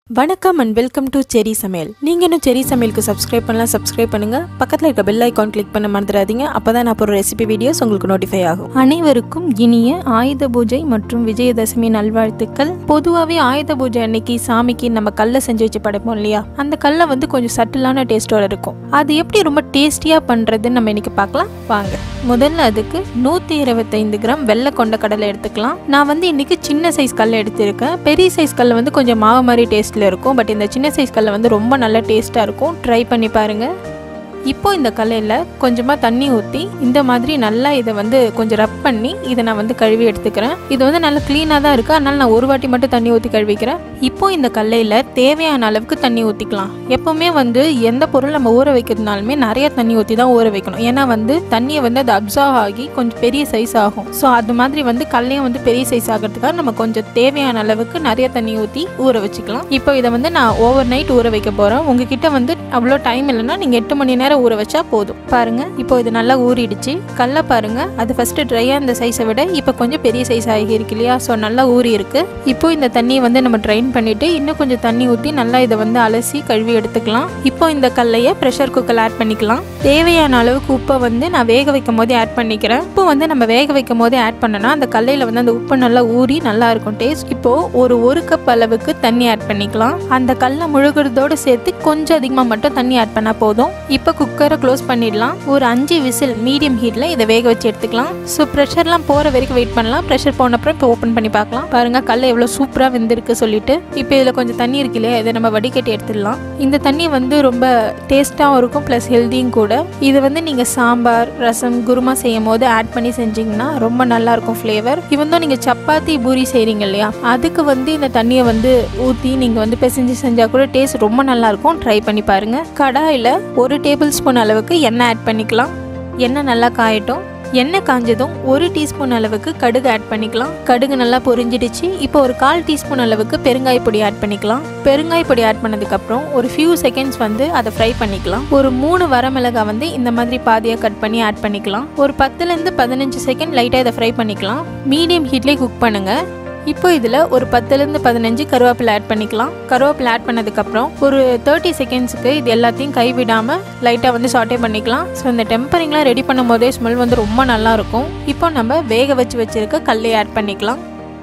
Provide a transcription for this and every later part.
வணக்கம் and welcome to செரி சமையல் நீங்க இன்னும் செரி சமையலுக்கு சப்ஸ்கிரைப் பண்ணலாம் சப்ஸ்கிரைப் பண்ணுங்க பக்கத்துல இருக்க பெல் ஐகான் கிளிக் பண்ண மறந்துடாதீங்க அப்பதான் நான் போற ரெசிபி வீடியோஸ் உங்களுக்கு நோட்டிஃபை ஆகும் அனைவருக்கும் இனிய ஆயுத பூஜை மற்றும் விஜயதசமி நல்வாழ்த்துக்கள் பொதுவாகவே ஆயுத பூஜை அன்னைக்கு சாமிக்கு நம்ம கல்லை செஞ்சு வச்சு படைப்போம் இல்லையா அந்த கல்லை வந்து கொஞ்சம் சட்டிலான டேஸ்டோட இருக்கும் அது எப்படி ரொம்ப டேஸ்டியாக பண்ணுறதுன்னு நம்ம இன்னைக்கு பார்க்கலாம் வாங்க முதல்ல அதுக்கு நூற்றி இருபத்தைந்து கிராம் வெள்ளை கொண்ட கடலை எடுத்துக்கலாம் நான் வந்து இன்னைக்கு சின்ன சைஸ் கல்லை எடுத்திருக்கேன் பெரிய சைஸ் கல்லை வந்து கொஞ்சம் மாவு மாதிரி டேஸ்ட்டில் இருக்கும் பட் இந்த சின்ன சைஸ் கல்லை வந்து ரொம்ப நல்ல டேஸ்ட்டாக இருக்கும் ட்ரை பண்ணி பாருங்கள் இப்போ இந்த கல்லையில் கொஞ்சமாக தண்ணி ஊற்றி இந்த மாதிரி நல்லா இதை வந்து கொஞ்சம் ரப் பண்ணி இதை நான் வந்து கழுவி எடுத்துக்கிறேன் இது வந்து நல்லா க்ளீனாக தான் இருக்குது அதனால் நான் ஒரு வாட்டி மட்டும் தண்ணி ஊற்றி கழுவிக்கிறேன் இப்போ இந்த கல்லையில் தேவையான அளவுக்கு தண்ணி ஊற்றிக்கலாம் எப்போவுமே வந்து எந்த பொருள் நம்ம ஊற வைக்கிறதுனாலுமே நிறைய தண்ணி ஊற்றி தான் ஊற வைக்கணும் ஏன்னா வந்து தண்ணியை வந்து அது அப்சர்வ் ஆகி கொஞ்சம் பெரிய சைஸ் ஆகும் ஸோ அது மாதிரி வந்து கல்லையும் வந்து பெரிய சைஸ் ஆகிறதுக்காக நம்ம கொஞ்சம் தேவையான அளவுக்கு நிறைய தண்ணி ஊற்றி ஊற வச்சுக்கலாம் இப்போ இதை வந்து நான் ஓவர் நைட் ஊற வைக்க போகிறேன் உங்ககிட்ட வந்து அவ்வளோ டைம் இல்லைன்னா நீங்கள் எட்டு மணி நேரம் ஊற வச்சா போதும் பாருங்க இப்போ இது நல்லா ஊறிடுச்சு கல்லை பாருங்க அது ஃபர்ஸ்ட் ட்ரையாக இந்த சைஸை விட இப்போ கொஞ்சம் பெரிய சைஸ் ஆகி இருக்கு இல்லையா ஸோ நல்லா ஊறி இருக்கு இப்போ இந்த தண்ணியை வந்து நம்ம ட்ரைன் பண்ணிட்டு இன்னும் கொஞ்சம் தண்ணி ஊற்றி நல்லா இதை வந்து அலசி கழுவி எடுத்துக்கலாம் இப்போ இந்த கல்லையை ப்ரெஷர் குக்கரில் ஆட் பண்ணிக்கலாம் தேவையான அளவுக்கு உப்பை வந்து நான் வேக வைக்கும் போதே ஆட் பண்ணிக்கிறேன் உப்பு வந்து நம்ம வேக வைக்கும் போதே ஆட் பண்ணனா அந்த கல்லையில் வந்து அந்த உப்பு நல்லா ஊறி நல்லா இருக்கும் டேஸ்ட் இப்போ ஒரு ஒரு கப் அளவுக்கு தண்ணி ஆட் பண்ணிக்கலாம் அந்த கல்லை முழுகிறதோடு சேர்த்து கொஞ்சம் அதிகமாக மட்டும் தண்ணி ஆட் பண்ணால் போதும் இப்போ குக்கரை க்ளோஸ் பண்ணிடலாம் ஒரு அஞ்சு விசில் மீடியம் ஹீட்டில் இதை வேக வச்சு எடுத்துக்கலாம் ஸோ ப்ரெஷர்லாம் போகிற வரைக்கும் வெயிட் பண்ணலாம் ப்ரெஷர் போன அப்புறம் இப்போ ஓப்பன் பண்ணி பார்க்கலாம் பாருங்க கல்லை எவ்வளோ சூப்பராக வெந்திருக்கு சொல்லிட்டு இப்போ இதில் கொஞ்சம் தண்ணி இருக்கு இல்லையா இதை நம்ம வடிகட்டி எடுத்துடலாம் இந்த தண்ணி வந்து ரொம்ப டேஸ்ட்டாகவும் இருக்கும் ப்ளஸ் ஹெல்த்தியும் கூட இது வந்து நீங்கள் சாம்பார் ரசம் குருமா செய்யும் போது ஆட் பண்ணி செஞ்சீங்கன்னா ரொம்ப நல்லா இருக்கும் ஃப்ளேவர் இவன் தான் நீங்கள் சப்பாத்தி பூரி செய்கிறீங்க இல்லையா அதுக்கு வந்து இந்த தண்ணியை வந்து ஊற்றி நீங்கள் வந்து பிசைஞ்சு செஞ்சால் கூட டேஸ்ட் ரொம்ப நல்லா இருக்கும் ட்ரை பண்ணி பாருங்கள் கடாயில் ஒரு டேபிள் ஸ்பூன் அளவுக்கு எண்ணெய் ஆட் பண்ணிக்கலாம் எண்ணெய் நல்லா காயட்டும் எண்ணெய் காஞ்சதும் ஒரு டீஸ்பூன் அளவுக்கு கடுகு ஆட் பண்ணிக்கலாம் கடுகு நல்லா பொரிஞ்சிடுச்சு இப்போ ஒரு கால் டீஸ்பூன் அளவுக்கு பெருங்காய பொடி ஆட் பண்ணிக்கலாம் பெருங்காய பொடி ஆட் பண்ணதுக்கப்புறம் ஒரு ஃபியூ செகண்ட்ஸ் வந்து அதை ஃப்ரை பண்ணிக்கலாம் ஒரு மூணு வரமிளகாய் வந்து இந்த மாதிரி பாதியாக கட் பண்ணி ஆட் பண்ணிக்கலாம் ஒரு பத்துலேருந்து பதினஞ்சு செகண்ட் லைட்டாக இதை ஃப்ரை பண்ணிக்கலாம் மீடியம் ஹீட்லேயே குக் பண்ணுங்கள் இப்போ இதில் ஒரு பத்துலேருந்து பதினஞ்சு கருவேப்பிலை ஆட் பண்ணிக்கலாம் கருவேப்பிலை ஆட் பண்ணதுக்கப்புறம் ஒரு தேர்ட்டி செகண்ட்ஸுக்கு இது எல்லாத்தையும் கைவிடாமல் லைட்டாக வந்து சாட்டே பண்ணிக்கலாம் ஸோ இந்த டெம்பரிங்லாம் ரெடி பண்ணும் போதே ஸ்மெல் வந்து ரொம்ப நல்லாயிருக்கும் இப்போ நம்ம வேக வச்சு வச்சுருக்க கல்லை ஆட் பண்ணிக்கலாம்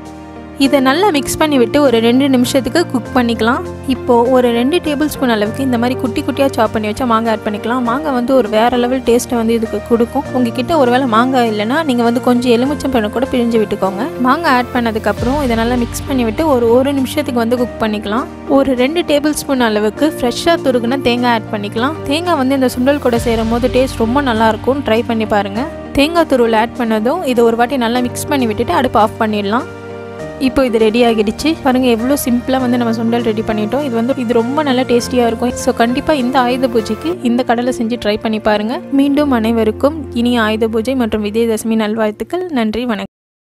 இதை நல்லா மிக்ஸ் பண்ணி விட்டு ஒரு ரெண்டு நிமிஷத்துக்கு குக் பண்ணிக்கலாம் இப்போது ஒரு ரெண்டு டேபிள் ஸ்பூன் அளவுக்கு இந்த மாதிரி குட்டி குட்டியாக சாப் பண்ணி வச்சா மாங்காய் ஆட் பண்ணிக்கலாம் மாங்காய் வந்து ஒரு வேறு லெவல் டேஸ்ட்டை வந்து இதுக்கு கொடுக்கும் உங்ககிட்ட ஒருவேளை மாங்காய் இல்லைன்னா நீங்கள் வந்து கொஞ்சம் எலுமிச்சம் பழம் கூட பிரிஞ்சு விட்டுக்கோங்க மாங்காய் ஆட் பண்ணதுக்கப்புறம் இதை நல்லா மிக்ஸ் பண்ணி விட்டு ஒரு ஒரு நிமிஷத்துக்கு வந்து குக் பண்ணிக்கலாம் ஒரு ரெண்டு டேபிள் ஸ்பூன் அளவுக்கு ஃப்ரெஷ்ஷாக துருகுன தேங்காய் ஆட் பண்ணிக்கலாம் தேங்காய் வந்து இந்த சுண்டல் கூட சேரும் போது டேஸ்ட் ரொம்ப நல்லாயிருக்கும் ட்ரை பண்ணி பாருங்கள் தேங்காய் துருவில் ஆட் பண்ணதும் இதை ஒரு வாட்டி நல்லா மிக்ஸ் பண்ணி விட்டுட்டு அடுப்பு ஆஃப் பண்ணிடலாம் இப்போ இது ரெடி ஆகிடுச்சு பாருங்கள் எவ்வளோ சிம்பிளாக வந்து நம்ம சுண்டல் ரெடி பண்ணிட்டோம் இது வந்து இது ரொம்ப நல்ல டேஸ்டியாக இருக்கும் ஸோ கண்டிப்பாக இந்த ஆயுத பூஜைக்கு இந்த கடலை செஞ்சு ட்ரை பண்ணி பாருங்கள் மீண்டும் அனைவருக்கும் இனிய ஆயுத பூஜை மற்றும் விஜயதசமி நல்வாழ்த்துக்கள் நன்றி வணக்கம்